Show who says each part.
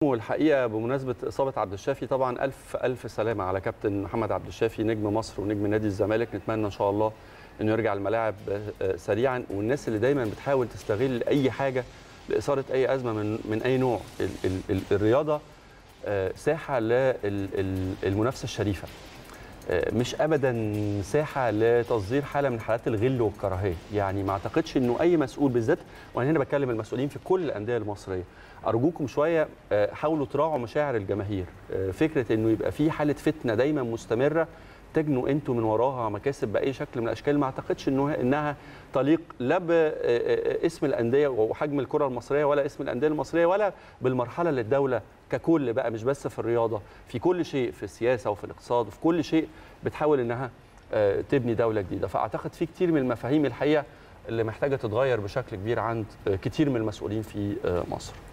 Speaker 1: والحقيقه بمناسبه اصابه عبد الشافي طبعا الف الف سلامه على كابتن محمد عبد الشافي نجم مصر ونجم نادي الزمالك نتمنى ان شاء الله انه يرجع الملاعب سريعا والناس اللي دايما بتحاول تستغل اي حاجه لاثاره اي ازمه من من اي نوع ال ال ال الرياضه ساحه للمنافسه الشريفه مش ابدا ساحه لتصدير حاله من حالات الغل والكراهيه يعني ما اعتقدش انه اي مسؤول بالذات وانا هنا بكلم المسؤولين في كل الانديه المصريه ارجوكم شويه حاولوا تراعوا مشاعر الجماهير فكره انه يبقى في حاله فتنه دايما مستمره تجنوا انتوا من وراها مكاسب باي شكل من الاشكال ما اعتقدش انه انها تليق لا باسم الانديه وحجم الكره المصريه ولا اسم الانديه المصريه ولا بالمرحله اللي الدوله ككل بقى مش بس في الرياضه في كل شيء في السياسه وفي الاقتصاد وفي كل شيء بتحاول انها تبني دوله جديده فاعتقد في كتير من المفاهيم الحقيقه اللي محتاجه تتغير بشكل كبير عند كتير من المسؤولين في مصر